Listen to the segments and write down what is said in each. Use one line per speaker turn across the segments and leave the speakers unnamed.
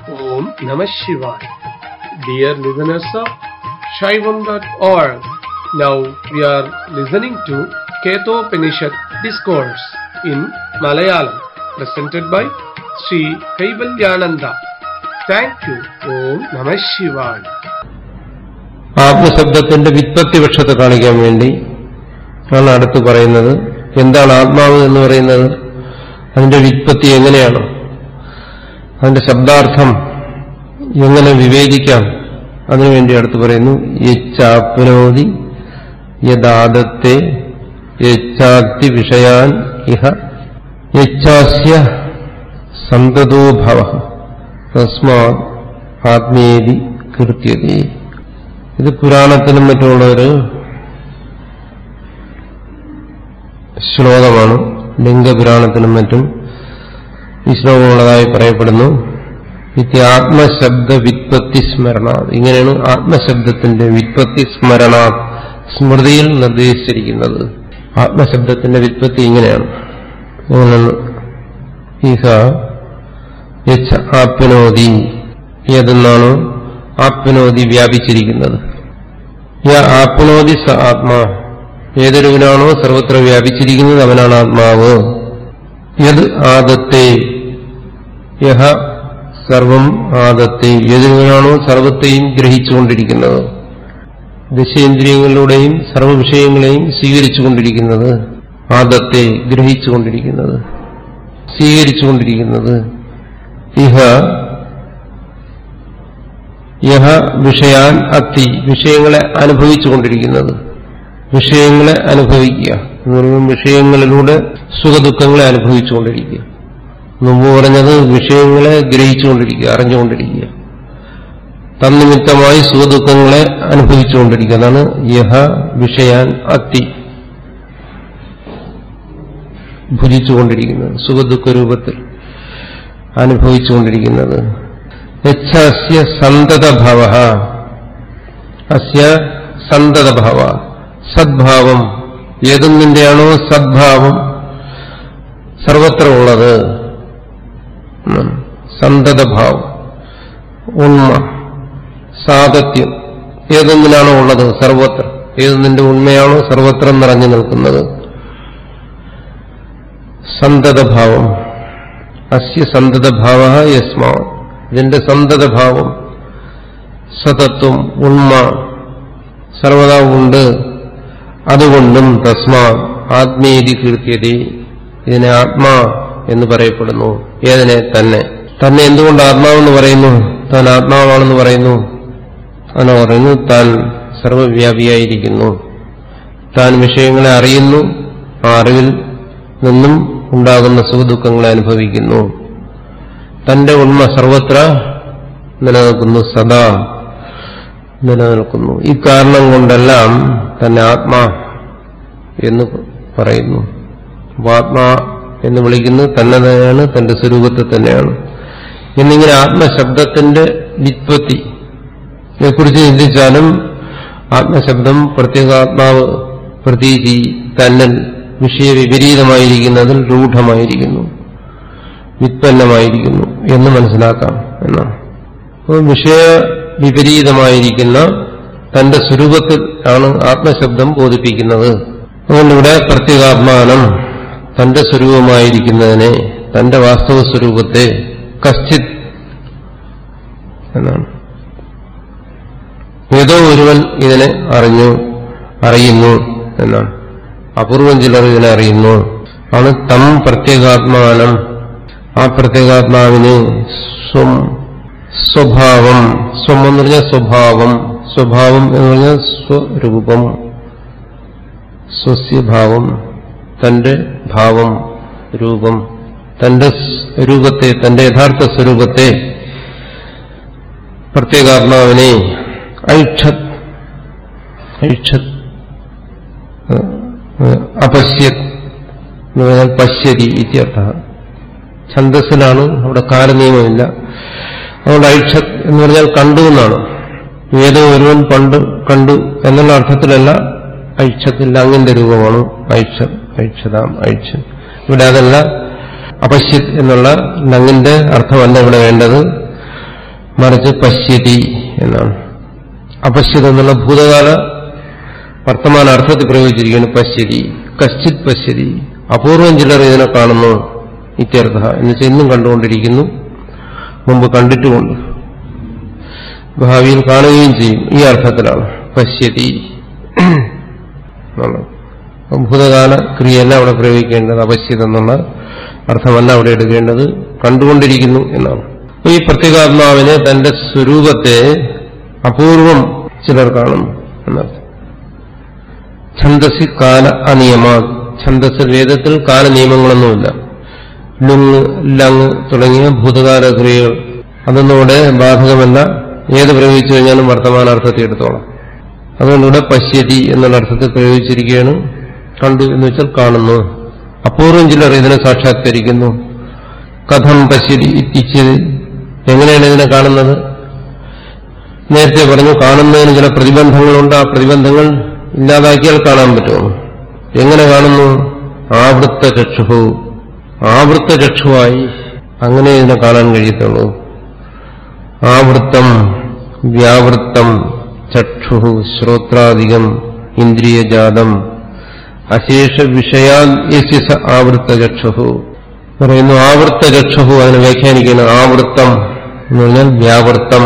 Om Namah Shivaya. Dear listeners of Shaivam.org, now we are listening to Ketopanishad Discourse in Malayalam, presented by Sri Kaivalyananda. Thank you. Om Namah Shivaya.
ആത്മശബ്ദത്തിന്റെ വിത്പത്തി പക്ഷത്തെ കാണിക്കാൻ വേണ്ടി ആണ് അടുത്ത് പറയുന്നത് എന്താണ് ആത്മാവ് എന്ന് പറയുന്നത് അതിന്റെ വിത്പത്തി എങ്ങനെയാണ് അതിന്റെ ശബ്ദാർത്ഥം എങ്ങനെ വിവേചിക്കാം അതിനുവേണ്ടി അടുത്ത് പറയുന്നു യച്ചാപ്നോതി യദാദത്തെ യച്ചാത്തി വിഷയാൻ ഇഹ യച്ചാസ്യ സന്തതോ ഭവ തസ്മാ ആത്മേതി കീർത്യതേ ഇത് പുരാണത്തിലും മറ്റുമുള്ളൊരു ശ്ലോകമാണ് ലിംഗപുരാണത്തിലും മറ്റും ഈ ശ്ലോകമുള്ളതായി പറയപ്പെടുന്നു ഇത് ആത്മശബ്ദ വിത്പത്തി സ്മരണ ഇങ്ങനെയാണ് ആത്മശബ്ദത്തിന്റെ വിത്പത്തി സ്മരണ സ്മൃതിയിൽ നിർദ്ദേശിച്ചിരിക്കുന്നത് ആത്മശബ്ദത്തിന്റെ വിത്പത്തി ഇങ്ങനെയാണ് എങ്ങനെയാണ് ഈഹ യച്ച് ആപ്നോതി ഏതെന്നാണോ ആപ്നോതി വ്യാപിച്ചിരിക്കുന്നത് യ ആപ്നോതി സ ആത്മാ ഏതൊരുവനാണോ സർവത്ര വ്യാപിച്ചിരിക്കുന്നത് അവനാണ് ആത്മാവ് യത് ആദത്തെ യഹ സർവം ആദത്തെ ഏതൊരുവനാണോ സർവത്തെയും ഗ്രഹിച്ചുകൊണ്ടിരിക്കുന്നത് ദശേന്ദ്രിയങ്ങളിലൂടെയും സർവവിഷയങ്ങളെയും സ്വീകരിച്ചുകൊണ്ടിരിക്കുന്നത് ആദത്തെ ഗ്രഹിച്ചുകൊണ്ടിരിക്കുന്നത് സ്വീകരിച്ചുകൊണ്ടിരിക്കുന്നത് ഇഹ യഹ വിഷയാൻ അത്തി വിഷയങ്ങളെ അനുഭവിച്ചുകൊണ്ടിരിക്കുന്നത് വിഷയങ്ങളെ അനുഭവിക്കുക എന്ന് പറയുമ്പോൾ വിഷയങ്ങളിലൂടെ സുഖദുഃഖങ്ങളെ അനുഭവിച്ചുകൊണ്ടിരിക്കുക മുമ്പ് പറഞ്ഞത് വിഷയങ്ങളെ ഗ്രഹിച്ചുകൊണ്ടിരിക്കുക അറിഞ്ഞുകൊണ്ടിരിക്കുക തന്നിമിത്തമായി സുഖദുഃഖങ്ങളെ അനുഭവിച്ചുകൊണ്ടിരിക്കുക അതാണ് യഹ വിഷയാൻ അത്തി ഭുജിച്ചുകൊണ്ടിരിക്കുന്നത് സുഖദുഃഖ രൂപത്തിൽ അനുഭവിച്ചുകൊണ്ടിരിക്കുന്നത് യച്ഛസ്യ സന്തതഭവ അസ്യ സന്തതഭവ സദ്ഭാവം ഏതൊന്നിന്റെയാണോ സദ്ഭാവം സർവത്ര ഉള്ളത് സന്തതഭാവം ഉണ്മ സാതത്യം ഏതൊന്നിനാണോ ഉള്ളത് സർവത്ര ഏതൊന്നിന്റെ ഉണ്മയാണോ സർവത്ര നിറഞ്ഞു നിൽക്കുന്നത് സന്തതഭാവം അസ്യ സന്തതഭാവ യസ്മാ ഇതിന്റെ സന്തതഭാവം സതത്വം ഉണ്മ സർവതാ ഉണ്ട് അതുകൊണ്ടും തസ്മാ ആത്മീയതി കീർത്തിയതി ഇതിനെ ആത്മാ എന്ന് പറയപ്പെടുന്നു ഏതിനെ തന്നെ തന്നെ എന്തുകൊണ്ട് ആത്മാവെന്ന് പറയുന്നു താൻ ആത്മാവാണെന്ന് പറയുന്നു അങ്ങനെ പറയുന്നു താൻ സർവവ്യാപിയായിരിക്കുന്നു താൻ വിഷയങ്ങളെ അറിയുന്നു ആ അറിവിൽ നിന്നും ഉണ്ടാകുന്ന സുഖദുഃഖങ്ങളെ അനുഭവിക്കുന്നു തന്റെ ഉണ്മ സർവത്ര നിലനിൽക്കുന്നു സദാ നിലനിൽക്കുന്നു ഈ കാരണം കൊണ്ടെല്ലാം തന്നെ ആത്മാ എന്ന് പറയുന്നു അപ്പൊ ആത്മാ എന്ന് വിളിക്കുന്നത് തന്നെ തന്നെയാണ് തന്റെ സ്വരൂപത്തെ തന്നെയാണ് എന്നിങ്ങനെ ആത്മശബ്ദത്തിന്റെ വിത്പത്തി ഇതേക്കുറിച്ച് ചിന്തിച്ചാലും ആത്മശബ്ദം പ്രത്യേകാത്മാവ് പ്രതീതി തന്നിൽ വിഷയവിപരീതമായിരിക്കുന്നതിൽ രൂഢമായിരിക്കുന്നു വിത്പന്നമായിരിക്കുന്നു എന്ന് മനസ്സിലാക്കാം എന്നാണ് അപ്പോൾ വിഷയ വിപരീതമായിരിക്കുന്ന തന്റെ സ്വരൂപത്തിൽ ആണ് ആത്മശബ്ദം ബോധിപ്പിക്കുന്നത് അതുകൊണ്ടിവിടെ പ്രത്യേകാത്മാനം തന്റെ സ്വരൂപമായിരിക്കുന്നതിനെ തന്റെ വാസ്തവ സ്വരൂപത്തെ കശ്ചിത് എന്നാണ് ഏതോ ഒരുവൻ ഇതിനെ അറിഞ്ഞു അറിയുന്നു എന്നാണ് അപൂർവം ചിലർ ഇതിനെ അറിയുന്നു ആണ് തം പ്രത്യേകാത്മാനം ആ പ്രത്യേകാത്മാവിന് സ്വം സ്വഭാവം സ്വം എന്ന് പറഞ്ഞാൽ സ്വഭാവം സ്വഭാവം എന്ന് പറഞ്ഞാൽ സ്വരൂപം സ്വസ്യഭാവം തന്റെ ഭാവം രൂപം തന്റെ രൂപത്തെ തന്റെ യഥാർത്ഥ സ്വരൂപത്തെ പ്രത്യേകാത്മാവിനെ ഐക്ഷത് ഐക്ഷത് അപശ്യത് എന്ന് പറഞ്ഞാൽ പശ്യതി ഇത്യർത്ഥ ഛന്ദസ്സിലാണ് അവിടെ കാലനിയമമില്ല അതുകൊണ്ട് ഐക്ഷത് എന്ന് പറഞ്ഞാൽ കണ്ടു എന്നാണ് ഏതോ ഒരുവൻ പണ്ട് കണ്ടു എന്നുള്ള അർത്ഥത്തിലല്ല ഐക്ഷത്തിന്റെ അങ്ങിന്റെ രൂപമാണ് ഐക്ഷത് ഐക്ഷതാം ഐക്ഷൻ ഇവിടെ അതല്ല അപശ്യത് എന്നുള്ള ലങ്ങിന്റെ അർത്ഥമല്ല ഇവിടെ വേണ്ടത് മറിച്ച് പശ്യതി എന്നാണ് അപശ്യത എന്നുള്ള ഭൂതകാല വർത്തമാന അർത്ഥത്തിൽ പ്രയോഗിച്ചിരിക്കുകയാണ് പശ്യതി കശ്ചിത് പശ്യതി അപൂർവം ചിലർ ഇതിനെ കാണുന്നു ഇത്യർത്ഥ എന്ന് വെച്ചാൽ ഇന്നും കണ്ടുകൊണ്ടിരിക്കുന്നു മുമ്പ് കണ്ടിട്ടുമുണ്ട് ഭാവിയിൽ കാണുകയും ചെയ്യും ഈ അർത്ഥത്തിലാണ് പശ്യതി എന്നുള്ളത്. അപ്പം ഭൂതകാല ക്രിയയല്ല അവിടെ പ്രയോഗിക്കേണ്ടത് അപശ്യത എന്നുള്ള അർത്ഥമല്ല അവിടെ എടുക്കേണ്ടത് കണ്ടുകൊണ്ടിരിക്കുന്നു എന്നാണ് അപ്പൊ ഈ പ്രത്യേകാത്മാവിനെ തന്റെ സ്വരൂപത്തെ അപൂർവം ചിലർ കാണുന്നു എന്നർത്ഥം ഛന്ദസി കാല അനിയമാ ഛന്ദസ് വേദത്തിൽ കാലനിയമങ്ങളൊന്നുമില്ല ലുങ് ലങ് തുടങ്ങിയ ഭൂതകാല ക്രിയകൾ അതൊന്നും ഇവിടെ ബാധകമല്ല ഏത് പ്രയോഗിച്ചു കഴിഞ്ഞാലും വർത്തമാനാർത്ഥത്തിൽ എടുത്തോളാം അതുകൊണ്ട് ഇവിടെ പശ്യതി എന്നുള്ള അർത്ഥത്തിൽ പ്രയോഗിച്ചിരിക്കുകയാണ് കണ്ടു എന്ന് വെച്ചാൽ കാണുന്നു അപൂർവം ചിലർ ഇതിനെ സാക്ഷാത്കരിക്കുന്നു കഥം പശ്യതി ഇത്തിച്ചത് എങ്ങനെയാണ് ഇതിനെ കാണുന്നത് നേരത്തെ പറഞ്ഞു കാണുന്നതിന് ചില പ്രതിബന്ധങ്ങളുണ്ട് ആ പ്രതിബന്ധങ്ങൾ ഇല്ലാതാക്കിയാൽ കാണാൻ പറ്റുമോ എങ്ങനെ കാണുന്നു ആവൃത്ത ചക്ഷുഹു ആവൃത്ത ചക്ഷുവായി അങ്ങനെ ഇതിനെ കാണാൻ കഴിയത്തുള്ളൂ ആവൃത്തം വ്യാവൃത്തം ചക്ഷു ശ്രോത്രാധികം ഇന്ദ്രിയജാതം അശേഷ വിഷയാൻ യശിസ ആവൃത്ത ചക്ഷു പറയുന്നു ആവൃത്ത ചക്ഷു അതിനെ വ്യാഖ്യാനിക്കുന്നു ആവൃത്തം എന്ന് പറഞ്ഞാൽ വ്യാവൃത്തം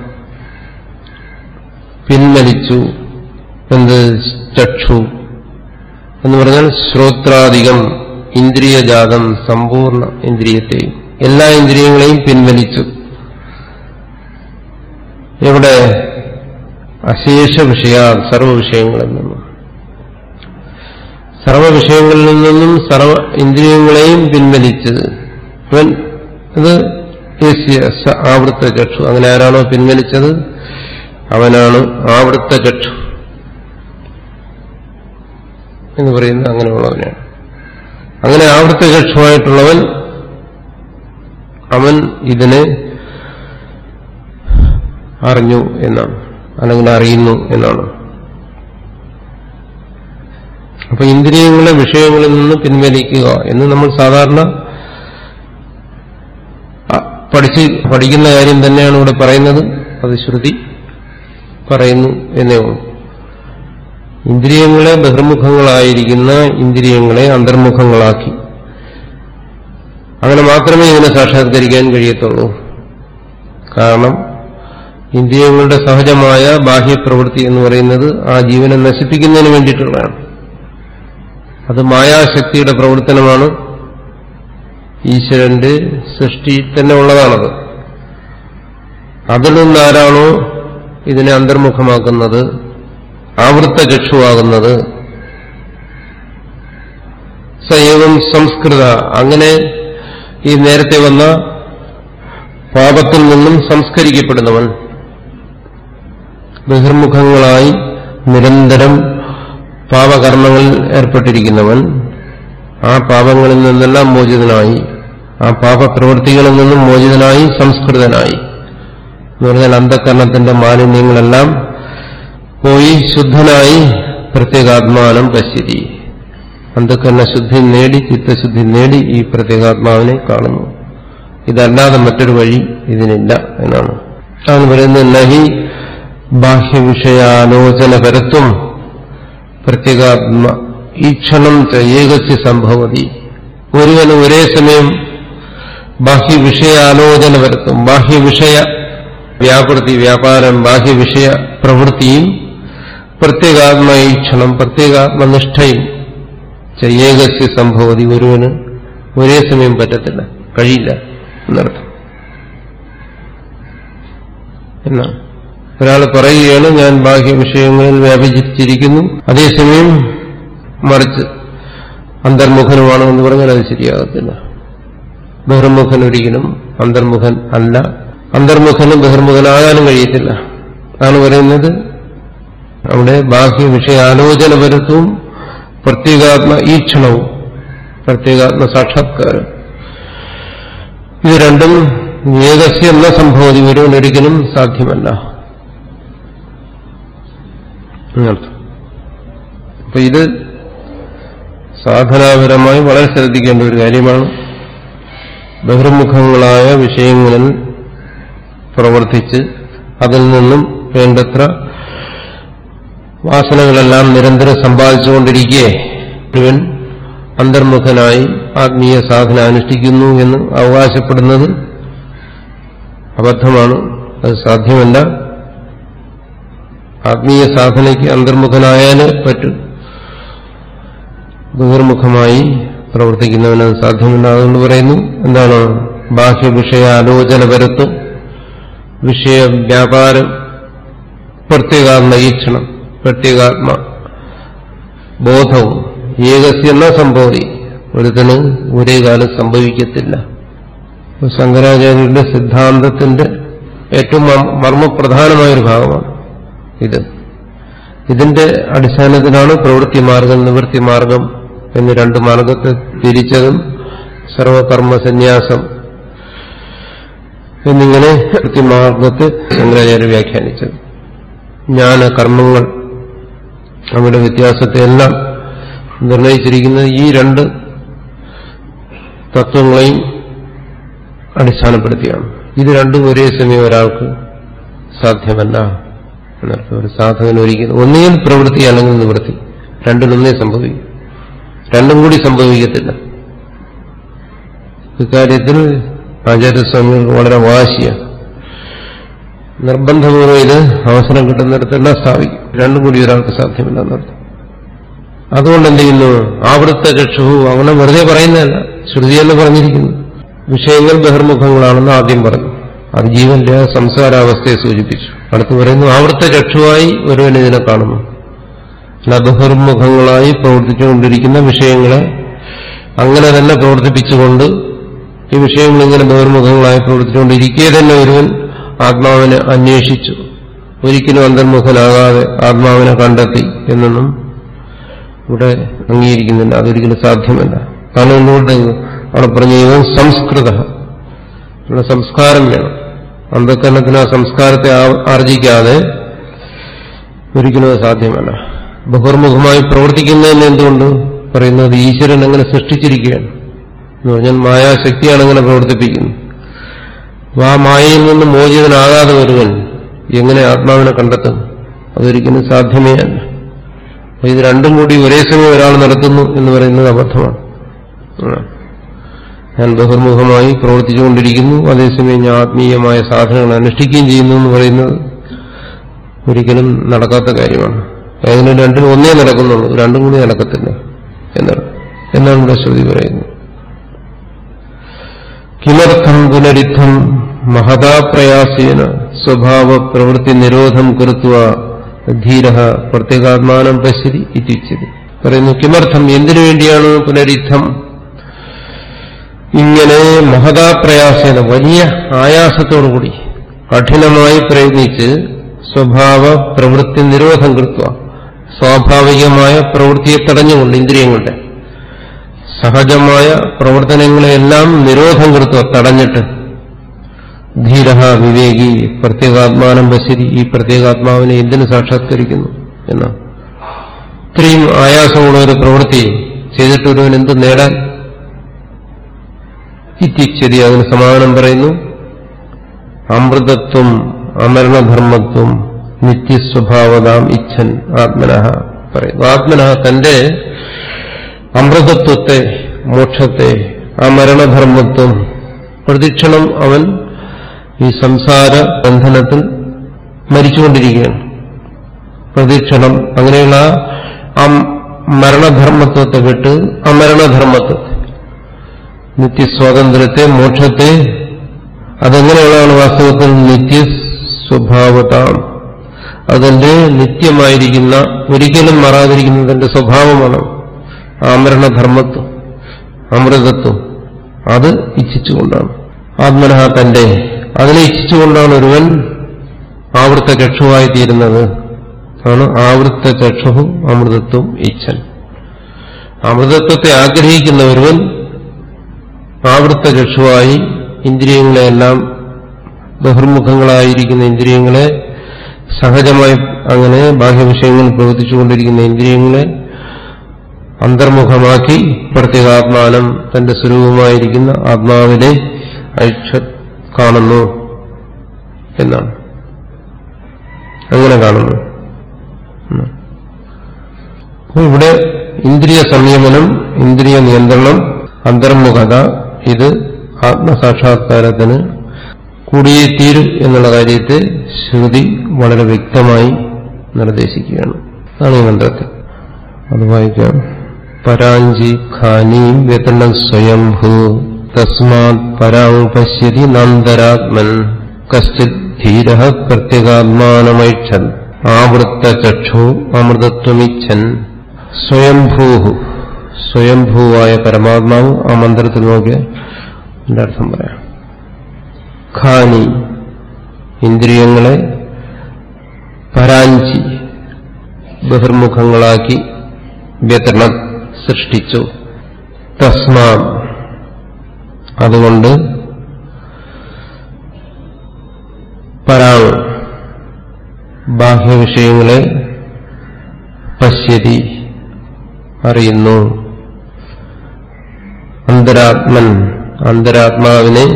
പിൻവലിച്ചു എന്ത് ചക്ഷു എന്ന് പറഞ്ഞാൽ ശ്രോത്രാധികം ഇന്ദ്രിയജാതം സമ്പൂർണ്ണ ഇന്ദ്രിയത്തെയും എല്ലാ ഇന്ദ്രിയങ്ങളെയും പിൻവലിച്ചു എവിടെ അശേഷ വിഷയ സർവ വിഷയങ്ങളിൽ നിന്നും സർവ വിഷയങ്ങളിൽ നിന്നും സർവ ഇന്ദ്രിയങ്ങളെയും പിൻവലിച്ചത് ഇവൻ ഇത് യസ്യ സ ആവൃത്ത ചക്ഷു അങ്ങനെ ആരാണോ പിൻവലിച്ചത് അവനാണ് ആവൃത്ത ചക്ഷു എന്ന് പറയുന്നത് അങ്ങനെയുള്ളവനാണ് അങ്ങനെ ആവൃത്ത ചക്ഷുവായിട്ടുള്ളവൻ അവൻ ഇതിനെ അറിഞ്ഞു എന്നാണ് അല്ലെങ്കിൽ അറിയുന്നു എന്നാണ് അപ്പൊ ഇന്ദ്രിയങ്ങളെ വിഷയങ്ങളിൽ നിന്ന് പിൻവലിക്കുക എന്ന് നമ്മൾ സാധാരണ അ, പഠിച്ച് പഠിക്കുന്ന കാര്യം തന്നെയാണ് ഇവിടെ പറയുന്നത് അത് ശ്രുതി പറയുന്നു എന്നേ ഉള്ളൂ ഇന്ദ്രിയങ്ങളെ ബഹിർമുഖങ്ങളായിരിക്കുന്ന ഇന്ദ്രിയങ്ങളെ അന്തർമുഖങ്ങളാക്കി അങ്ങനെ മാത്രമേ ഇതിനെ സാക്ഷാത്കരിക്കാൻ കഴിയത്തുള്ളൂ കാരണം ഇന്ദ്രിയങ്ങളുടെ സഹജമായ ബാഹ്യപ്രവൃത്തി എന്ന് പറയുന്നത് ആ ജീവനെ നശിപ്പിക്കുന്നതിന് വേണ്ടിയിട്ടുള്ളതാണ് അത് മായാശക്തിയുടെ പ്രവർത്തനമാണ് ഈശ്വരന്റെ സൃഷ്ടി തന്നെ ഉള്ളതാണത് അതിൽ നിന്നാരാണോ ഇതിനെ അന്തർമുഖമാക്കുന്നത് ആവൃത്ത ചക്ഷുവാകുന്നത് സൈവം സംസ്കൃത അങ്ങനെ ഈ നേരത്തെ വന്ന പാപത്തിൽ നിന്നും സംസ്കരിക്കപ്പെടുന്നവൻ ബഹിർമുഖങ്ങളായി നിരന്തരം പാപകർമ്മങ്ങളിൽ ഏർപ്പെട്ടിരിക്കുന്നവൻ ആ പാപങ്ങളിൽ നിന്നെല്ലാം മോചിതനായി ആ പാപപ്രവൃത്തികളിൽ നിന്നും മോചിതനായി സംസ്കൃതനായി എന്ന് പറഞ്ഞാൽ അന്ധകരണത്തിന്റെ മാലിന്യങ്ങളെല്ലാം പോയി ശുദ്ധനായി പ്രത്യേകാത്മാനം പശ്യതി അന്ധകരണ ശുദ്ധി നേടി ചിത്തശുദ്ധി നേടി ഈ പ്രത്യേകാത്മാവിനെ കാണുന്നു ഇതല്ലാതെ മറ്റൊരു വഴി ഇതിനില്ല എന്നാണ് ആണ് പറയുന്നത് നഹി ബാഹ്യവിഷയാലോചനപരത്വം പ്രത്യേകാത്മ ഈക്ഷണം ഏകസ്യ സംഭവതി ഒരുവന് ഒരേ സമയം ബാഹ്യവിഷയാലോചന പരത്തും ബാഹ്യവിഷയ വ്യാപൃതി വ്യാപാരം ബാഹ്യവിഷയ പ്രവൃത്തിയും പ്രത്യേകാത്മ ഈക്ഷണം പ്രത്യേകാത്മനിഷ്ഠയും ഏകസ്യ സംഭവതി ഒരുവന് ഒരേ സമയം പറ്റത്തില്ല കഴിയില്ല എന്നർത്ഥം എന്നാണ് ഒരാൾ പറയുകയാണ് ഞാൻ ബാഹ്യ വിഷയങ്ങളിൽ വ്യാപിച്ചിരിക്കുന്നു അതേസമയം മറിച്ച് അന്തർമുഖനുമാണ് എന്ന് പറഞ്ഞാൽ അത് ശരിയാകത്തില്ല ബഹിർമുഖൻ ഒരിക്കലും അന്തർമുഖൻ അല്ല അന്തർമുഖനും ബഹിർമുഖനാകാനും കഴിയത്തില്ല അതാണ് പറയുന്നത് അവിടെ ബാഹ്യ വിഷയാലോചന പരത്വവും പ്രത്യേകാത്മ ഈക്ഷണവും പ്രത്യേകാത്മ സാക്ഷാത്കാരം ഇത് രണ്ടും ഏകസ്യ എന്ന സംഭവതി ഒരുവനൊരിക്കലും സാധ്യമല്ല എന്നർത്ഥം അപ്പൊ ഇത് സാധനാപരമായി വളരെ ശ്രദ്ധിക്കേണ്ട ഒരു കാര്യമാണ് ബഹിർമുഖങ്ങളായ വിഷയങ്ങളിൽ പ്രവർത്തിച്ച് അതിൽ നിന്നും വേണ്ടത്ര വാസനകളെല്ലാം നിരന്തരം സമ്പാദിച്ചുകൊണ്ടിരിക്കെ ഇവൻ അന്തർമുഖനായി ആത്മീയ സാധന അനുഷ്ഠിക്കുന്നു എന്ന് അവകാശപ്പെടുന്നത് അബദ്ധമാണ് അത് സാധ്യമല്ല ആത്മീയ സാധനയ്ക്ക് അന്തർമുഖനായാലേ പറ്റൂ ബഹിർമുഖമായി പ്രവർത്തിക്കുന്നവന് അത് സാധ്യമല്ല അതുകൊണ്ട് പറയുന്നു എന്താണ് ബാഹ്യ വിഷയ ആലോചന പരത്തും വിഷയ വ്യാപാരം പ്രത്യേകാത്മ ഈക്ഷണം പ്രത്യേകാത്മ ബോധവും ഏകസ്യെന്ന സംഭവി ഒരുത്തന് ഒരേ കാലം സംഭവിക്കത്തില്ല അപ്പൊ ശങ്കരാചാര്യരുടെ സിദ്ധാന്തത്തിന്റെ ഏറ്റവും മർമ്മപ്രധാനമായൊരു ഭാഗമാണ് ഇത് ഇതിന്റെ അടിസ്ഥാനത്തിലാണ് പ്രവൃത്തി മാർഗം നിവൃത്തി മാർഗം എന്ന് രണ്ട് മാർഗത്തെ തിരിച്ചതും സർവകർമ്മ സന്യാസം എന്നിങ്ങനെ വൃത്തിമാർഗത്തെ ശങ്കരാചാര്യ വ്യാഖ്യാനിച്ചത് ജ്ഞാന കർമ്മങ്ങൾ അവരുടെ വ്യത്യാസത്തെ എല്ലാം നിർണയിച്ചിരിക്കുന്നത് ഈ രണ്ട് തത്വങ്ങളെയും അടിസ്ഥാനപ്പെടുത്തിയാണ് ഇത് രണ്ടും ഒരേ സമയം ഒരാൾക്ക് സാധ്യമല്ല എന്നർത്ഥം ഒരു സാധകൻ ഒരിക്കലും ഒന്നുകിൽ പ്രവൃത്തി അല്ലെങ്കിൽ നിവൃത്തി രണ്ടിലൊന്നേ സംഭവിക്കും രണ്ടും കൂടി സംഭവിക്കത്തില്ല ഇക്കാര്യത്തിൽ ആചാര്യസ്വാമികൾക്ക് വളരെ വാശിയാണ് നിർബന്ധപൂർവ്വം ഇത് അവസരം കിട്ടുന്നിടത്തെല്ലാം സ്ഥാപിക്കും രണ്ടും കൂടി ഒരാൾക്ക് സാധ്യമല്ല എന്നർത്ഥം അതുകൊണ്ട് എന്ത് ചെയ്യുന്നു ആവൃത്ത ചക്ഷു അങ്ങനെ വെറുതെ പറയുന്നതല്ല ശ്രുതിയെന്ന് പറഞ്ഞിരിക്കുന്നു വിഷയങ്ങൾ ബഹിർമുഖങ്ങളാണെന്ന് ആദ്യം പറഞ്ഞു അത് ജീവന്റെ സംസാരാവസ്ഥയെ സൂചിപ്പിച്ചു അടുത്ത് പറയുന്നു ആവൃത്ത ചക്ഷുവായി ഒരുവൻ ഇതിനെ കാണുന്നു അല്ല ബഹിർമുഖങ്ങളായി പ്രവർത്തിച്ചുകൊണ്ടിരിക്കുന്ന വിഷയങ്ങളെ അങ്ങനെ തന്നെ പ്രവർത്തിപ്പിച്ചുകൊണ്ട് ഈ വിഷയങ്ങൾ ഇങ്ങനെ ബഹിർമുഖങ്ങളായി പ്രവർത്തിച്ചുകൊണ്ടിരിക്കെ തന്നെ ഒരുവൻ ആത്മാവിനെ അന്വേഷിച്ചു ഒരിക്കലും അന്തർമുഖനാകാതെ ആത്മാവിനെ കണ്ടെത്തി എന്നൊന്നും ഇവിടെ അംഗീകരിക്കുന്നില്ല അതൊരിക്കലും സാധ്യമല്ല കാരണം എന്തുകൊണ്ട് അവിടെ പറഞ്ഞു ഇവൻ സംസ്കൃത ഇവിടെ സംസ്കാരം വേണം അന്ധക്കരണത്തിന് ആ സംസ്കാരത്തെ ആർജിക്കാതെ ഒരിക്കലും അത് സാധ്യമല്ല ബഹുർമുഖമായി പ്രവർത്തിക്കുന്നതിന് എന്തുകൊണ്ട് പറയുന്നത് ഈശ്വരൻ അങ്ങനെ സൃഷ്ടിച്ചിരിക്കുകയാണ് എന്ന് പറഞ്ഞാൽ മായാശക്തിയാണ് അങ്ങനെ പ്രവർത്തിപ്പിക്കുന്നത് ആ മായയിൽ നിന്ന് മോചിതനാകാതെ ഒരുവൻ എങ്ങനെ ആത്മാവിനെ കണ്ടെത്തും അതൊരിക്കലും സാധ്യമേ അല്ല അപ്പൊ ഇത് രണ്ടും കൂടി ഒരേ സമയം ഒരാൾ നടത്തുന്നു എന്ന് പറയുന്നത് അബദ്ധമാണ് ഞാൻ ബഹിർമുഖമായി പ്രവർത്തിച്ചുകൊണ്ടിരിക്കുന്നു അതേസമയം ഞാൻ ആത്മീയമായ സാധനങ്ങൾ അനുഷ്ഠിക്കുകയും ചെയ്യുന്നു എന്ന് പറയുന്നത് ഒരിക്കലും നടക്കാത്ത കാര്യമാണ് അതിന് രണ്ടിനും ഒന്നേ നടക്കുന്നുള്ളൂ രണ്ടും കൂടി നടക്കത്തില്ല എന്നാണ് എന്നാണ് ഇവിടെ ശ്രുതി പറയുന്നത് കിമർത്ഥം പുനരിദ്ധം മഹതാപ്രയാസേന സ്വഭാവ പ്രവൃത്തി നിരോധം കൃത്വ ധീര പ്രത്യേകാത്മാനം പശ്യതി ഇത്യുച്ചതി പറയുന്നു കിമർത്ഥം എന്തിനു വേണ്ടിയാണ് പുനരുദ്ധം ഇങ്ങനെ മഹതാപ്രയാസേന വലിയ ആയാസത്തോടുകൂടി കഠിനമായി പ്രയത്നിച്ച് സ്വഭാവ പ്രവൃത്തി നിരോധം കൃത്വ സ്വാഭാവികമായ പ്രവൃത്തിയെ തടഞ്ഞുകൊണ്ട് ഇന്ദ്രിയങ്ങളുടെ സഹജമായ പ്രവർത്തനങ്ങളെല്ലാം നിരോധം കൃത്വ തടഞ്ഞിട്ട് ധീര വിവേകി പ്രത്യേകാത്മാനം പശ്യതി ഈ പ്രത്യേകാത്മാവിനെ എന്തിനു സാക്ഷാത്കരിക്കുന്നു എന്നാണ് ഇത്രയും ആയാസമുള്ള ഒരു പ്രവൃത്തി ചെയ്തിട്ട് ഒരുവൻ എന്ത് നേടാൻ ഇത്യക്ഷതി അതിന് സമാധാനം പറയുന്നു അമൃതത്വം അമരണധർമ്മത്വം നിത്യസ്വഭാവതാം ഇച്ഛൻ ആത്മനഃ പറയുന്നു ആത്മനഃ തന്റെ അമൃതത്വത്തെ മോക്ഷത്തെ ആ മരണധർമ്മത്വം പ്രതിക്ഷണം അവൻ ഈ സംസാര ബന്ധനത്തിൽ മരിച്ചുകൊണ്ടിരിക്കുകയാണ് പ്രതീക്ഷണം അങ്ങനെയുള്ള ആ മരണധർമ്മത്വത്തെ വിട്ട് അമരണധർമ്മത്വത്തെ നിത്യസ്വാതന്ത്ര്യത്തെ മോക്ഷത്തെ അതെങ്ങനെയുള്ളതാണ് വാസ്തവത്തിൽ നിത്യസ്വഭാവത അതിന്റെ നിത്യമായിരിക്കുന്ന ഒരിക്കലും മാറാതിരിക്കുന്നതിന്റെ സ്വഭാവമാണ് ആമരണധർമ്മത്വം അമൃതത്വം അത് ഇച്ഛിച്ചുകൊണ്ടാണ് ആത്മനഹ തന്റെ അതിനെ ഇച്ഛിച്ചുകൊണ്ടാണ് ഒരുവൻ ആവൃത്ത ചക്ഷുവായി തീരുന്നത് ആണ് ആവൃത്ത ചക്ഷു അമൃതത്വം ഇച്ഛൻ അമൃതത്വത്തെ ആഗ്രഹിക്കുന്ന ഒരുവൻ ആവൃത്ത ചക്ഷുവായി ഇന്ദ്രിയങ്ങളെല്ലാം ബഹിർമുഖങ്ങളായിരിക്കുന്ന ഇന്ദ്രിയങ്ങളെ സഹജമായി അങ്ങനെ ബാഹ്യവിഷയങ്ങൾ പ്രവർത്തിച്ചുകൊണ്ടിരിക്കുന്ന ഇന്ദ്രിയങ്ങളെ അന്തർമുഖമാക്കി പ്രത്യേകാത്മാനം തന്റെ സ്വരൂപമായിരിക്കുന്ന ആത്മാവിനെ ഐക്ഷ കാണുന്നു എന്നാണ് അങ്ങനെ കാണുന്നു ഉം. അപ്പൊ ഇവിടെ ഇന്ദ്രിയ സംയമനം ഇന്ദ്രിയ നിയന്ത്രണം അന്തർമുഖത ഇത് ആത്മസാക്ഷാത്കാരത്തിന് കൂടിയേ തീരും എന്നുള്ള കാര്യത്തെ ശ്രുതി വളരെ വ്യക്തമായി നിർദ്ദേശിക്കുകയാണ് അതാണ് ഈ മന്ത്രത്തിൽ അത് വായിക്കാം പരാഞ്ചി ഖാനീം വ്യതണം സ്വയംഭൂ തസ്മാത് പരാം പശ്യതി നന്ദരാത്മൻ കശ്ചിത് ധീര പ്രത്യേകാത്മാനമൈക്ഷൻ ആവൃത്ത ചക്ഷു അമൃതത്വമിച്ഛൻ സ്വയംഭൂ സ്വയംഭൂവായ പരമാത്മാവ് ആ മന്ത്രത്തിൽ നോക്കിയ എന്റെ അർത്ഥം പറയാം ഖാനി ഇന്ദ്രിയങ്ങളെ പരാഞ്ചി ബഹിർമുഖങ്ങളാക്കി വ്യതരണം സൃഷ്ടിച്ചു തസ്മാം അതുകൊണ്ട് പരാങ് ബാഹ്യവിഷയങ്ങളെ പശ്യതി അറിയുന്നു അന്തരാത്മൻ അന്തരാത്മാവിനെ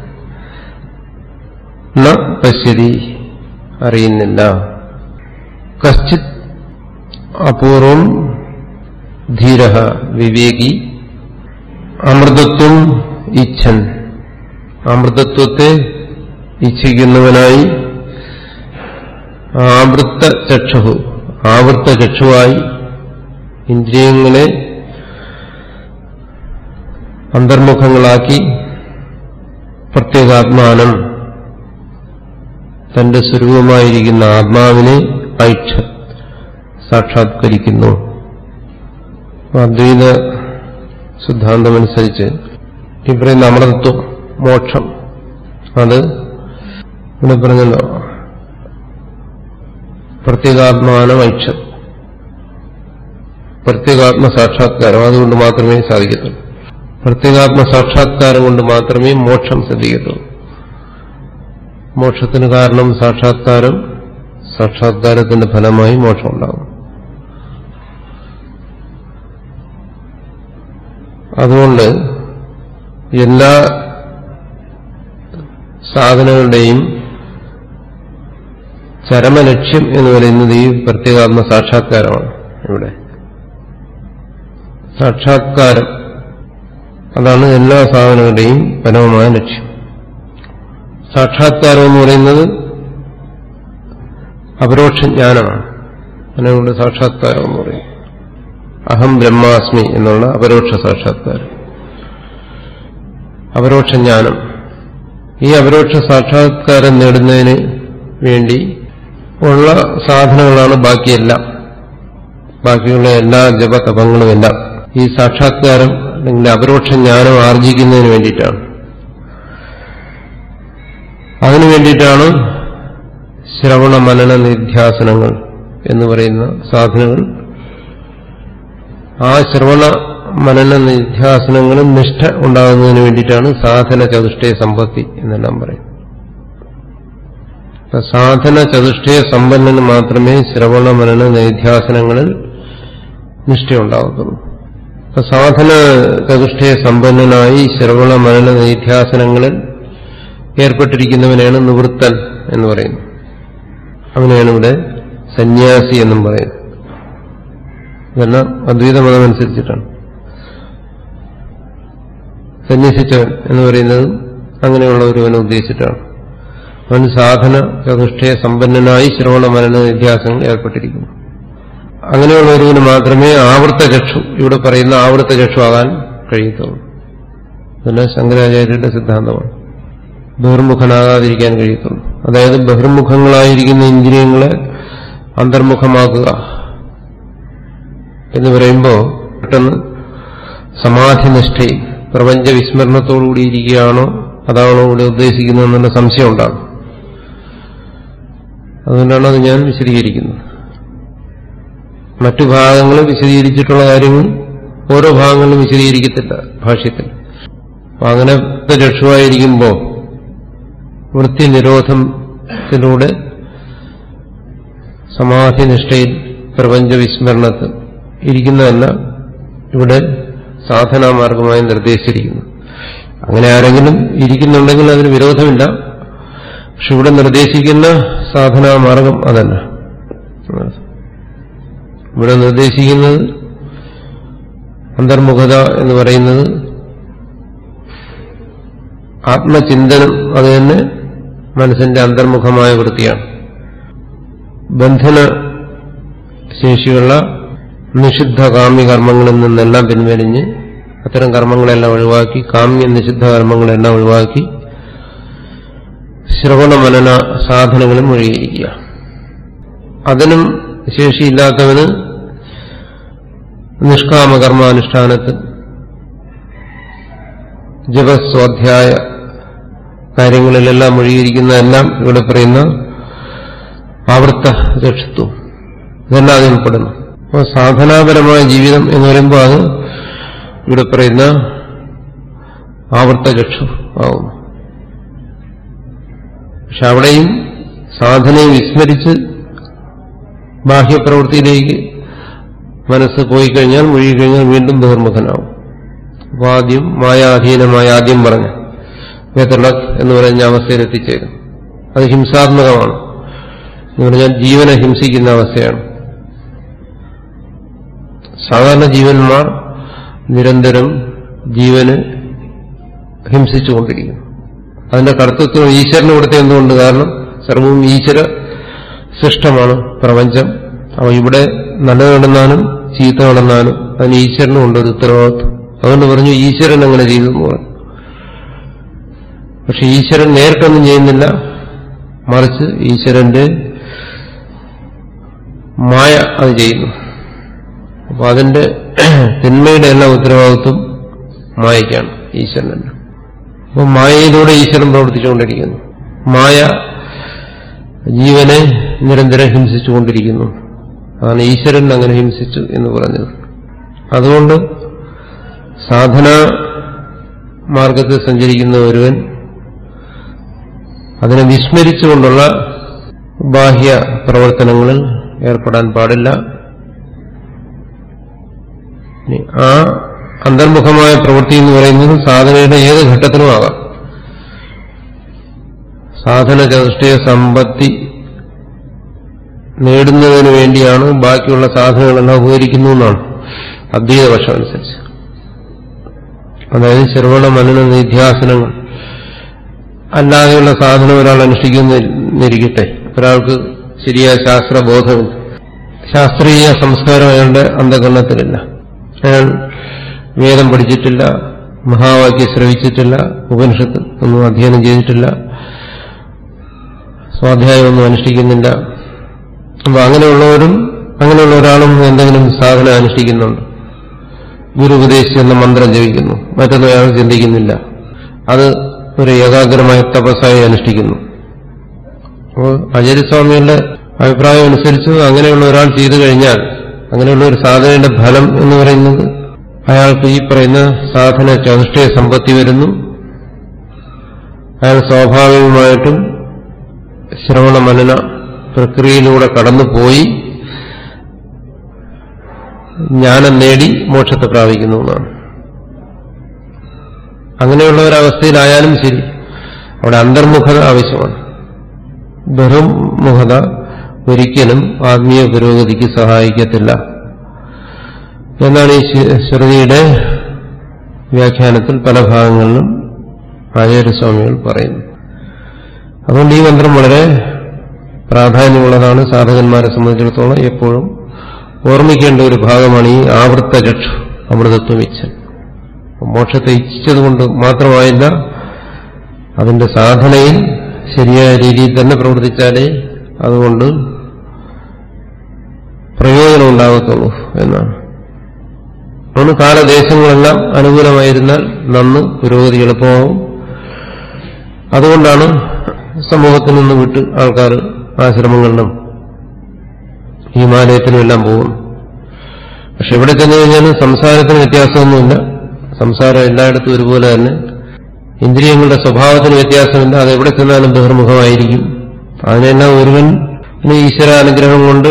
ന പശ്യതി അറിയുന്നില്ല കശ്ചിത് അപൂർവം ധീര വിവേകി അമൃതത്വം ഇച്ഛൻ അമൃതത്വത്തെ ഇച്ഛിക്കുന്നവനായി ആവൃത്ത ചക്ഷു ആവൃത്ത ചക്ഷുവായി ഇന്ദ്രിയങ്ങളെ അന്തർമുഖങ്ങളാക്കി പ്രത്യേകാത്മാനം തന്റെ സ്വരൂപമായിരിക്കുന്ന ആത്മാവിനെ ഐക്ഷ സാക്ഷാത്കരിക്കുന്നു അദ്വൈത സിദ്ധാന്തമനുസരിച്ച് ഈ പറയുന്ന അമൃതത്വം മോക്ഷം അത് ഇവിടെ പറഞ്ഞല്ലോ പ്രത്യേകാത്മാനം ഐക്ഷ പ്രത്യേകാത്മ സാക്ഷാത്കാരം അതുകൊണ്ട് മാത്രമേ സാധിക്കത്തുള്ളൂ പ്രത്യേകാത്മ സാക്ഷാത്കാരം കൊണ്ട് മാത്രമേ മോക്ഷം സിദ്ധിക്കത്തുള്ളൂ മോക്ഷത്തിന് കാരണം സാക്ഷാത്കാരം സാക്ഷാത്കാരത്തിന്റെ ഫലമായി മോക്ഷം ഉണ്ടാകും അതുകൊണ്ട് എല്ലാ സാധനങ്ങളുടെയും ചരമലക്ഷ്യം എന്ന് പറയുന്നത് ഈ പ്രത്യേകാത്മ സാക്ഷാത്കാരമാണ് ഇവിടെ സാക്ഷാത്കാരം അതാണ് എല്ലാ സാധനങ്ങളുടെയും പരമമായ ലക്ഷ്യം സാക്ഷാത്കാരം എന്ന് പറയുന്നത് അപരോക്ഷ ജ്ഞാനമാണ് അതിനുകൊണ്ട് സാക്ഷാത്കാരം എന്ന് പറയും അഹം ബ്രഹ്മാസ്മി എന്നുള്ള അപരോക്ഷ സാക്ഷാത്കാരം അപരോക്ഷ ജ്ഞാനം ഈ അപരോക്ഷ സാക്ഷാത്കാരം നേടുന്നതിന് വേണ്ടി ഉള്ള സാധനങ്ങളാണ് ബാക്കിയെല്ലാം ബാക്കിയുള്ള എല്ലാ ജപതപങ്ങളുമെല്ലാം ഈ സാക്ഷാത്കാരം അല്ലെങ്കിൽ അപരോക്ഷ ജ്ഞാനം ആർജിക്കുന്നതിന് വേണ്ടിയിട്ടാണ് അതിനു വേണ്ടിയിട്ടാണ് ശ്രവണ മനന നിധ്യാസനങ്ങൾ എന്ന് പറയുന്ന സാധനങ്ങൾ ആ ശ്രവണ മനന നിധ്യാസനങ്ങളും നിഷ്ഠ ഉണ്ടാകുന്നതിന് വേണ്ടിയിട്ടാണ് സാധന ചതുഷ്ടയ സമ്പത്തി എന്നെല്ലാം പറയും അപ്പൊ സാധന ചതുഷ്ടയ സമ്പന്നന് മാത്രമേ ശ്രവണ മനന നിധ്യാസനങ്ങളിൽ നിഷ്ഠയുണ്ടാകത്തുള്ളൂ അപ്പൊ സാധന ചതുഷ്ടയ സമ്പന്നനായി ശ്രവണ മനന നിധ്യാസനങ്ങളിൽ ഏർപ്പെട്ടിരിക്കുന്നവനെയാണ് നിവൃത്തൻ എന്ന് പറയുന്നത് അവനെയാണ് ഇവിടെ സന്യാസി എന്നും പറയുന്നത് ഇതെല്ലാം അദ്വൈത മതമനുസരിച്ചിട്ടാണ് സന്യസിച്ചവൻ എന്ന് പറയുന്നത് അങ്ങനെയുള്ള ഒരുവനെ ഉദ്ദേശിച്ചിട്ടാണ് അവൻ സാധന ചതുഷ്ടയ സമ്പന്നനായി ശ്രവണ മനന നിധ്യാസങ്ങൾ ഏർപ്പെട്ടിരിക്കുന്നു അങ്ങനെയുള്ള ഒരുവിന് മാത്രമേ ആവൃത്ത ചക്ഷു ഇവിടെ പറയുന്ന ആവൃത്ത ചക്ഷു ആകാൻ കഴിയത്തുള്ളൂ ഇതെല്ലാം ശങ്കരാചാര്യരുടെ സിദ്ധാന്തമാണ് ബഹിർമുഖനാകാതിരിക്കാൻ കഴിയത്തുള്ളൂ അതായത് ബഹിർമുഖങ്ങളായിരിക്കുന്ന ഇന്ദ്രിയങ്ങളെ അന്തർമുഖമാക്കുക എന്ന് പറയുമ്പോൾ പെട്ടെന്ന് സമാധിനിഷ്ഠയിൽ പ്രപഞ്ച വിസ്മരണത്തോടുകൂടി ഇരിക്കുകയാണോ അതാണോ ഇവിടെ ഉദ്ദേശിക്കുന്നതെന്നുള്ള സംശയം ഉണ്ടാകും അതുകൊണ്ടാണ് അത് ഞാൻ വിശദീകരിക്കുന്നത് മറ്റു ഭാഗങ്ങൾ വിശദീകരിച്ചിട്ടുള്ള കാര്യങ്ങൾ ഓരോ ഭാഗങ്ങളിലും വിശദീകരിക്കത്തില്ല ഭാഷ്യത്തിൽ അപ്പൊ അങ്ങനെ രക്ഷമായിരിക്കുമ്പോൾ വൃത്തി നിരോധത്തിലൂടെ സമാധിനിഷ്ഠയിൽ പ്രപഞ്ച വിസ്മരണത്തിൽ ഇരിക്കുന്നതല്ല ഇവിടെ സാധനാമാർഗമായി നിർദ്ദേശിച്ചിരിക്കുന്നു അങ്ങനെ ആരെങ്കിലും ഇരിക്കുന്നുണ്ടെങ്കിൽ അതിന് വിരോധമില്ല പക്ഷെ ഇവിടെ നിർദ്ദേശിക്കുന്ന സാധനാ മാർഗം അതല്ല ഇവിടെ നിർദ്ദേശിക്കുന്നത് അന്തർമുഖത എന്ന് പറയുന്നത് ആത്മചിന്തനം അത് തന്നെ മനസ്സിന്റെ അന്തർമുഖമായ വൃത്തിയാണ് ബന്ധന ശേഷിയുള്ള നിഷിദ്ധ കാമ്യ കർമ്മങ്ങളിൽ നിന്നെല്ലാം പിൻവലിഞ്ഞ് അത്തരം കർമ്മങ്ങളെല്ലാം ഒഴിവാക്കി കാമ്യ നിഷിദ്ധ കർമ്മങ്ങളെല്ലാം ഒഴിവാക്കി ശ്രവണ മനന സാധനങ്ങളും ഒഴുകിയിരിക്കുക അതിനും ശേഷിയില്ലാത്തവന് നിഷ്കാമകർമാനുഷ്ഠാനത്തിൽ ജപസ്വാധ്യായ കാര്യങ്ങളിലെല്ലാം ഒഴുകിയിരിക്കുന്നതെല്ലാം ഇവിടെ പറയുന്ന ആവൃത്ത രക്ഷത്വം ഇതെല്ലാം അതിൽ ഉൾപ്പെടുന്നു അപ്പോൾ സാധനാപരമായ ജീവിതം എന്ന് പറയുമ്പോൾ അത് ഇവിടെ പറയുന്ന ആവൃത്ത ചക്ഷു ആവുന്നു പക്ഷെ അവിടെയും സാധനയെ വിസ്മരിച്ച് ബാഹ്യപ്രവൃത്തിയിലേക്ക് മനസ്സ് പോയി കഴിഞ്ഞാൽ മുഴുകിക്കഴിഞ്ഞാൽ വീണ്ടും ബഹിർമുഖനാവും അപ്പോൾ ആദ്യം മായാധീനമായ ആദ്യം പറഞ്ഞ വേത്രളക് എന്ന് പറയുന്ന അവസ്ഥയിൽ എത്തിച്ചേരും അത് ഹിംസാത്മകമാണ് എന്ന് പറഞ്ഞാൽ ജീവനെ ഹിംസിക്കുന്ന അവസ്ഥയാണ് സാധാരണ ജീവന്മാർ നിരന്തരം ജീവന് ഹിംസിച്ചുകൊണ്ടിരിക്കുന്നു അതിന്റെ കർത്തൃത്വം ഈശ്വരന് കൊടുത്ത എന്തുകൊണ്ട് കാരണം സർവവും ഈശ്വര സൃഷ്ടമാണ് പ്രപഞ്ചം അവ ഇവിടെ നല്ലത് നടന്നാലും ചീത്ത നടന്നാലും അതിന് ഈശ്വരനും കൊണ്ടൊരു ഉത്തരവാദിത്വം അതുകൊണ്ട് പറഞ്ഞു ഈശ്വരൻ അങ്ങനെ ചെയ്തു എന്ന് പറഞ്ഞു പക്ഷെ ഈശ്വരൻ നേരിട്ടൊന്നും ചെയ്യുന്നില്ല മറിച്ച് ഈശ്വരന്റെ മായ അത് ചെയ്യുന്നു അപ്പൊ അതിന്റെ തിന്മയുടെ എല്ലാ ഉത്തരവാദിത്വം മായയ്ക്കാണ് ഈശ്വരനല്ല അപ്പൊ മായയിലൂടെ ഈശ്വരൻ പ്രവർത്തിച്ചുകൊണ്ടിരിക്കുന്നു മായ ജീവനെ നിരന്തരം ഹിംസിച്ചുകൊണ്ടിരിക്കുന്നു അതാണ് ഈശ്വരൻ അങ്ങനെ ഹിംസിച്ചു എന്ന് പറഞ്ഞത് അതുകൊണ്ട് സാധനാ മാർഗത്തിൽ സഞ്ചരിക്കുന്ന ഒരുവൻ അതിനെ വിസ്മരിച്ചുകൊണ്ടുള്ള ബാഹ്യ പ്രവർത്തനങ്ങളിൽ ഏർപ്പെടാൻ പാടില്ല ഇനി ആ അന്തർമുഖമായ പ്രവൃത്തി എന്ന് പറയുന്നത് സാധനയുടെ ഏത് ഘട്ടത്തിലും ആകാം സാധന ചതുഷ്ടയ സമ്പത്തി നേടുന്നതിന് വേണ്ടിയാണ് ബാക്കിയുള്ള സാധനങ്ങളെല്ലാം ഉപകരിക്കുന്നു എന്നാണ് അദ്വൈത പക്ഷം അനുസരിച്ച് അതായത് ശ്രവണ മനന നിധ്യാസനങ്ങൾ അല്ലാതെയുള്ള സാധനം ഒരാൾ അനുഷ്ഠിക്കുന്നിരിക്കട്ടെ ഒരാൾക്ക് ശരിയായ ശാസ്ത്രബോധമില്ല ശാസ്ത്രീയ സംസ്കാരം അയാളുടെ അന്ധകരണത്തിലില്ല അയാൾ വേദം പഠിച്ചിട്ടില്ല മഹാവാക്യം ശ്രവിച്ചിട്ടില്ല ഉപനിഷത്ത് ഒന്നും അധ്യയനം ചെയ്തിട്ടില്ല സ്വാധ്യായമൊന്നും അനുഷ്ഠിക്കുന്നില്ല അപ്പൊ അങ്ങനെയുള്ളവരും അങ്ങനെയുള്ള ഒരാളും എന്തെങ്കിലും സാധന അനുഷ്ഠിക്കുന്നുണ്ട് ഗുരു ഉപദേശിച്ചെന്ന മന്ത്രം ജപിക്കുന്നു മറ്റൊന്നും അയാൾ ചിന്തിക്കുന്നില്ല അത് ഒരു ഏകാഗ്രമായ തപസ്സായി അനുഷ്ഠിക്കുന്നു അപ്പോൾ ആചാര്യസ്വാമിയുടെ അഭിപ്രായം അനുസരിച്ച് അങ്ങനെയുള്ള ഒരാൾ ചെയ്തു കഴിഞ്ഞാൽ അങ്ങനെയുള്ള ഒരു സാധനയുടെ ഫലം എന്ന് പറയുന്നത് അയാൾക്ക് ഈ പറയുന്ന സാധന ചതുഷ്ടയ സമ്പത്തി വരുന്നു അയാൾ സ്വാഭാവികമായിട്ടും ശ്രവണ മനന പ്രക്രിയയിലൂടെ കടന്നുപോയി ജ്ഞാനം നേടി മോക്ഷത്തെ പ്രാപിക്കുന്നു എന്നാണ് അങ്ങനെയുള്ള ഒരവസ്ഥയിലായാലും ശരി അവിടെ അന്തർമുഖത ആവശ്യമാണ് ബഹുമുഖത ഒരിക്കലും ആത്മീയ പുരോഗതിക്ക് സഹായിക്കത്തില്ല എന്നാണ് ഈ ശ്രുതിയുടെ വ്യാഖ്യാനത്തിൽ പല ഭാഗങ്ങളിലും ആചാര്യസ്വാമികൾ പറയുന്നത് അതുകൊണ്ട് ഈ മന്ത്രം വളരെ പ്രാധാന്യമുള്ളതാണ് സാധകന്മാരെ സംബന്ധിച്ചിടത്തോളം എപ്പോഴും ഓർമ്മിക്കേണ്ട ഒരു ഭാഗമാണ് ഈ ആവൃത്ത ചക്ഷു അമൃതത്വം ഇച്ഛൻ മോക്ഷത്തെ ഇച്ഛിച്ചതുകൊണ്ട് മാത്രമായില്ല അതിന്റെ സാധനയിൽ ശരിയായ രീതിയിൽ തന്നെ പ്രവർത്തിച്ചാലേ അതുകൊണ്ട് പ്രയോജനം ഉണ്ടാകത്തുള്ളൂ എന്നാണ് അതുകൊണ്ട് കാലദേശങ്ങളെല്ലാം അനുകൂലമായിരുന്നാൽ നന്ന് പുരോഗതി എളുപ്പമാവും അതുകൊണ്ടാണ് സമൂഹത്തിൽ നിന്ന് വിട്ട് ആൾക്കാർ ആശ്രമങ്ങളിലും ഹിമാലയത്തിനും എല്ലാം പോകുന്നു പക്ഷെ ഇവിടെ ചെന്നു കഴിഞ്ഞാൽ സംസാരത്തിന് വ്യത്യാസമൊന്നുമില്ല സംസാരം എല്ലായിടത്തും ഒരുപോലെ തന്നെ ഇന്ദ്രിയങ്ങളുടെ സ്വഭാവത്തിന് വ്യത്യാസമില്ല അത് എവിടെ ചെന്നാലും ബഹിർമുഖമായിരിക്കും അതിനെല്ലാം ഒരുവൻ ഈശ്വര അനുഗ്രഹം കൊണ്ട്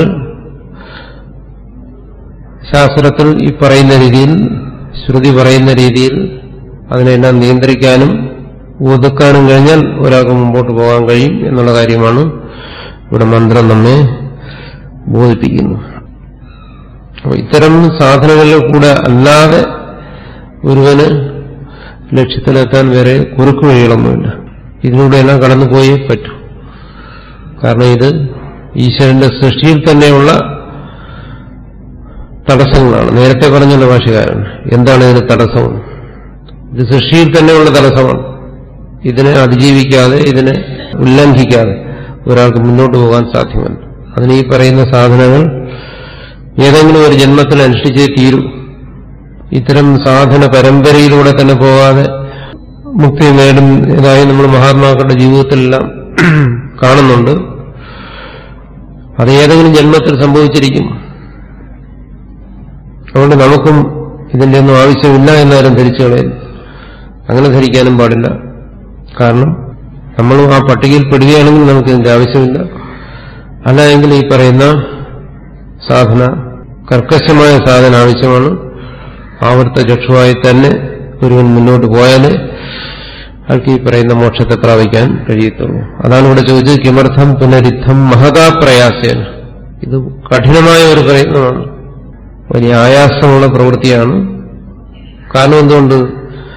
ശാസ്ത്രത്തിൽ ഈ പറയുന്ന രീതിയിൽ ശ്രുതി പറയുന്ന രീതിയിൽ അതിനെല്ലാം നിയന്ത്രിക്കാനും ഒതുക്കാനും കഴിഞ്ഞാൽ ഒരാൾക്ക് മുമ്പോട്ട് പോകാൻ കഴിയും എന്നുള്ള കാര്യമാണ് ഇവിടെ മന്ത്രം നമ്മെ ബോധിപ്പിക്കുന്നു അപ്പോൾ ഇത്തരം സാധനങ്ങളിൽ കൂടെ അല്ലാതെ ഒരുവന് ലക്ഷ്യത്തിലെത്താൻ വേറെ കുറുക്കു വഴികളൊന്നുമില്ല ഇതിലൂടെയെല്ലാം കടന്നുപോയേ പറ്റൂ കാരണം ഇത് ഈശ്വരന്റെ സൃഷ്ടിയിൽ തന്നെയുള്ള തടസ്സങ്ങളാണ് നേരത്തെ പറഞ്ഞല്ലോ ഭാഷകാരൻ എന്താണ് ഇതിന് തടസ്സം ഇത് സൃഷ്ടിയിൽ തന്നെയുള്ള തടസ്സമാണ് ഇതിനെ അതിജീവിക്കാതെ ഇതിനെ ഉല്ലംഘിക്കാതെ ഒരാൾക്ക് മുന്നോട്ട് പോകാൻ സാധ്യമല്ല അതിന് ഈ പറയുന്ന സാധനങ്ങൾ ഏതെങ്കിലും ഒരു ജന്മത്തിൽ അനുഷ്ഠിച്ചേ തീരൂ ഇത്തരം സാധന പരമ്പരയിലൂടെ തന്നെ പോകാതെ മുക്തി നേടുന്നതായി നമ്മൾ മഹാത്മാക്കളുടെ ജീവിതത്തിലെല്ലാം കാണുന്നുണ്ട് അത് ഏതെങ്കിലും ജന്മത്തിൽ സംഭവിച്ചിരിക്കും അതുകൊണ്ട് നമുക്കും ഇതിന്റെ ഒന്നും ആവശ്യമില്ല എന്നാരും ധരിച്ചു കളയുന്നു അങ്ങനെ ധരിക്കാനും പാടില്ല കാരണം നമ്മളും ആ പട്ടികയിൽ പെടുകയാണെങ്കിൽ നമുക്ക് ഇതിന്റെ ആവശ്യമില്ല അല്ല എങ്കിൽ ഈ പറയുന്ന സാധന കർക്കശമായ സാധന ആവശ്യമാണ് ആവർത്ത ചക്ഷുവായി തന്നെ ഒരുവൻ മുന്നോട്ട് പോയാൽ അയാൾക്ക് ഈ പറയുന്ന മോക്ഷത്തെ പ്രാപിക്കാൻ കഴിയത്തുള്ളൂ അതാണ് ഇവിടെ ചോദിച്ചത് കിമർത്ഥം പുനരുദ്ധം മഹതാ പ്രയാസേന ഇത് കഠിനമായ ഒരു പ്രയത്നമാണ് വലിയ ആയാസമുള്ള പ്രവൃത്തിയാണ് കാരണം എന്തുകൊണ്ട്